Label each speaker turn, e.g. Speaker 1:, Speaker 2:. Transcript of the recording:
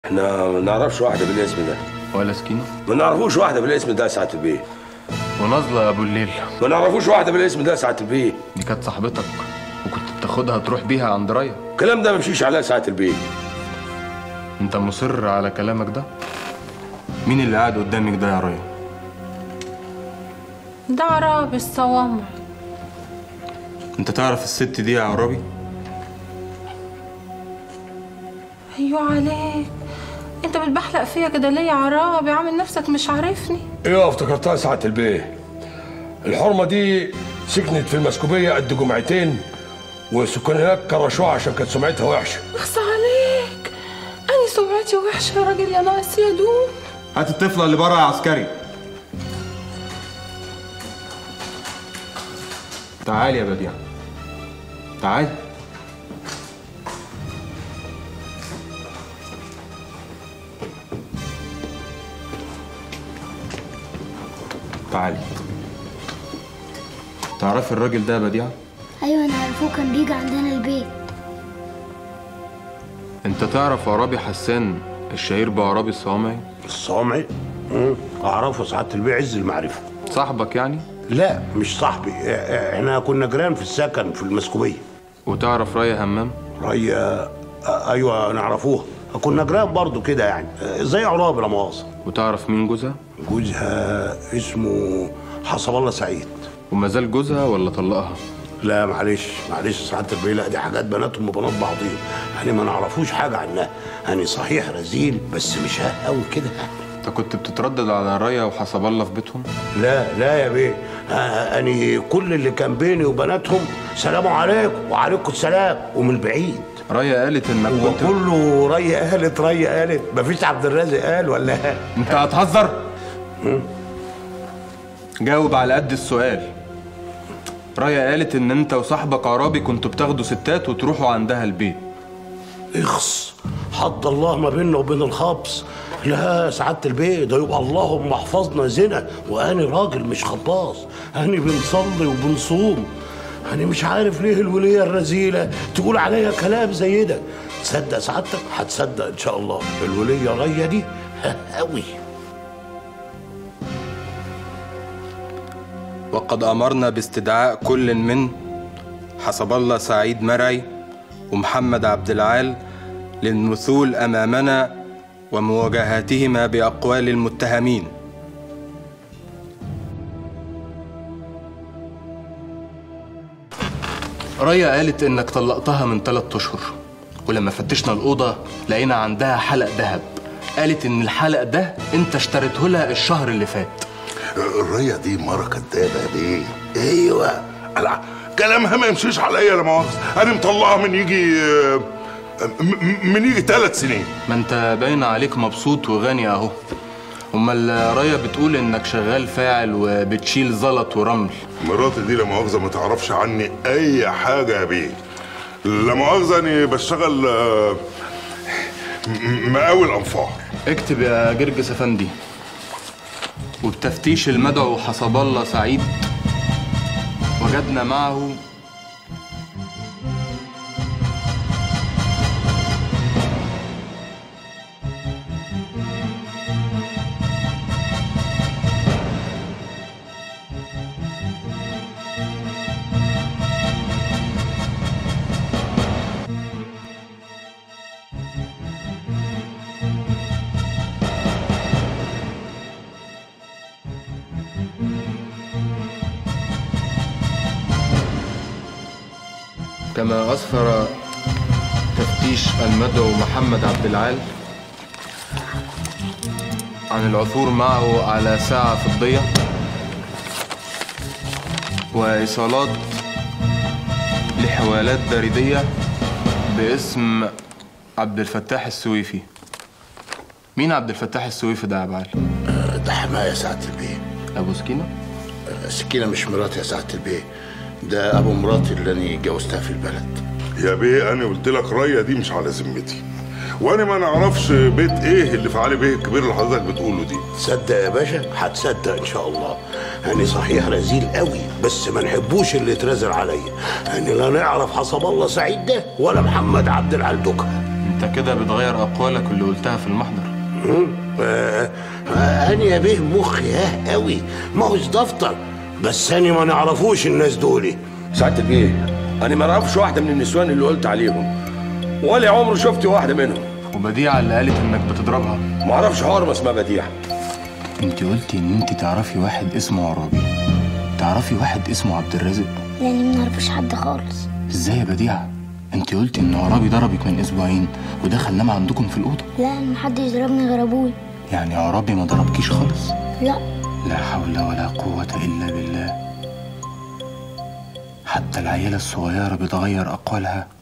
Speaker 1: احنا ما نعرفش واحده بالاسم ده
Speaker 2: ولا سكينة
Speaker 1: ما نعرفوش واحده بالاسم ده ساعه البيه
Speaker 2: ونازلة يا ابو الليل
Speaker 1: ما نعرفوش واحده بالاسم ده ساعه البيه
Speaker 2: دي كانت صاحبتك وكنت بتاخدها تروح بيها عند رايا
Speaker 1: الكلام ده ما يمشيش عليها ساعه البيه
Speaker 2: انت مصر على كلامك ده مين اللي قاعد قدامك ده يا رايا
Speaker 3: ده عرابي الصوامع
Speaker 2: انت تعرف الست دي يا عرابي
Speaker 3: ايوه عليك انت بتبحلق فيا كده ليه يا عرابي عامل نفسك مش عارفني
Speaker 1: ايوه افتكرتها ساعه البيه الحرمه دي سكنت في المسكوبيه قد جمعتين والسكان هناك كرشوها عشان كانت سمعتها وحشه
Speaker 3: اخص عليك اني سمعتي وحشه يا راجل يا ناقص يا دوب
Speaker 2: هات الطفلة اللي بره يا عسكري تعال يا بديع تعال تعالي تعرفي الراجل ده يا بديع
Speaker 4: ايوه انا عارفه كان بيجي عندنا البيت
Speaker 2: انت تعرف عرابي حسان الشهير بعرابي الصوامعي
Speaker 5: الصوامعي مم. اعرفه سعاده البيع عز المعرفه
Speaker 2: صاحبك يعني
Speaker 5: لا مش صاحبي إ- إ- احنا كنا جيران في السكن في المسكوبيه
Speaker 2: وتعرف رايا همام
Speaker 5: ريا آ- ايوه نعرفوها كنا جيران برضو كده يعني آه، زي عرابي لا مؤاخذه
Speaker 2: وتعرف مين جوزها
Speaker 5: جوزها اسمه حسب الله سعيد
Speaker 2: وما زال جوزها ولا طلقها
Speaker 5: لا معلش معلش سعاده البيه لا دي حاجات بناتهم وبنات بعضيهم يعني ما نعرفوش حاجه عنها يعني صحيح رزين بس مش ها قوي كده
Speaker 2: انت كنت بتتردد على رايا وحسب الله في بيتهم
Speaker 5: لا لا يا بيه آه، أنا كل اللي كان بيني وبناتهم سلام عليكم وعليكم السلام ومن بعيد
Speaker 2: رايا قالت انك كنت
Speaker 5: وكله ري قالت ري قالت مفيش عبد الرازق قال ولا
Speaker 2: انت هتهزر جاوب على قد السؤال رايا قالت ان انت وصاحبك عرابي كنتوا بتاخدوا ستات وتروحوا عندها البيت
Speaker 5: اخص حد الله ما بيننا وبين الخبص لا سعادة البيه ده يبقى اللهم احفظنا زنا وانا راجل مش خباص انا بنصلي وبنصوم انا مش عارف ليه الولية الرذيلة تقول عليا كلام زي ده تصدق سعادتك هتصدق ان شاء الله الولية ريا دي قوي
Speaker 2: وقد امرنا باستدعاء كل من حسب الله سعيد مرعي ومحمد عبد العال للمثول امامنا ومواجهاتهما باقوال المتهمين ريا قالت انك طلقتها من ثلاثة اشهر ولما فتشنا الاوضه لقينا عندها حلق ذهب قالت ان الحلق ده انت اشتريته لها الشهر اللي فات
Speaker 6: الرية دي مرة كدابة يا بيه
Speaker 5: ايوه
Speaker 6: لا كلامها ما يمشيش عليا لا مؤاخذة أنا مطلعها من يجي آه، م- م- من يجي ثلاث سنين
Speaker 2: ما انت باين عليك مبسوط وغني اهو امال رايا بتقول انك شغال فاعل وبتشيل زلط ورمل
Speaker 6: مراتي دي لا مؤاخذة ما تعرفش عني أي حاجة يا بيه لا مؤاخذة أنا بشتغل آه، م- مقاول أنفار
Speaker 2: اكتب يا جرجس افندي وبتفتيش المدعو حسب الله سعيد وجدنا معه كما أسفر تفتيش المدعو محمد عبد العال عن العثور معه على ساعة فضية وإيصالات لحوالات بريدية باسم عبد الفتاح السويفي مين عبد الفتاح السويفي ده يا عبال؟
Speaker 5: ده حماية سعادة البيه
Speaker 2: أبو سكينة؟
Speaker 5: سكينة مش مراتي يا سعادة البيه ده أبو مراتي اللي أنا اتجوزتها في البلد
Speaker 6: يا بيه أنا قلت لك رية دي مش على ذمتي وأنا ما نعرفش بيت إيه اللي في علي بيه الكبير اللي حضرتك بتقوله دي
Speaker 5: تصدق يا باشا هتصدق ان شاء الله انا صحيح رزيل قوي بس ما نحبوش اللي اترزل عليا انا لا نعرف حسب الله سعيد ده ولا محمد عبد العال دوكا
Speaker 2: انت كده بتغير اقوالك اللي قلتها في المحضر
Speaker 5: آه، آه، انا يا بيه مخي اه قوي ما هوش دفتر بس انا ما نعرفوش الناس دول
Speaker 1: سعاده البيه انا ما اعرفش واحده من النسوان اللي قلت عليهم ولا عمري شفت واحده منهم
Speaker 2: وبديعة اللي قالت انك بتضربها
Speaker 1: ما اعرفش حرمه اسمها بديعه
Speaker 2: انت قلتي ان انت تعرفي واحد اسمه عرابي تعرفي واحد اسمه عبد الرازق
Speaker 4: يعني ما نعرفوش حد خالص
Speaker 2: ازاي يا بديعة انت قلتي ان عرابي ضربك من اسبوعين ودخل نام عندكم في الاوضه
Speaker 4: لا انا محدش ضربني غير ابوي
Speaker 2: يعني عرابي ما ضربكيش خالص
Speaker 4: لا
Speaker 2: لا حول ولا قوة إلا بالله حتى العيلة الصغيرة بتغير أقوالها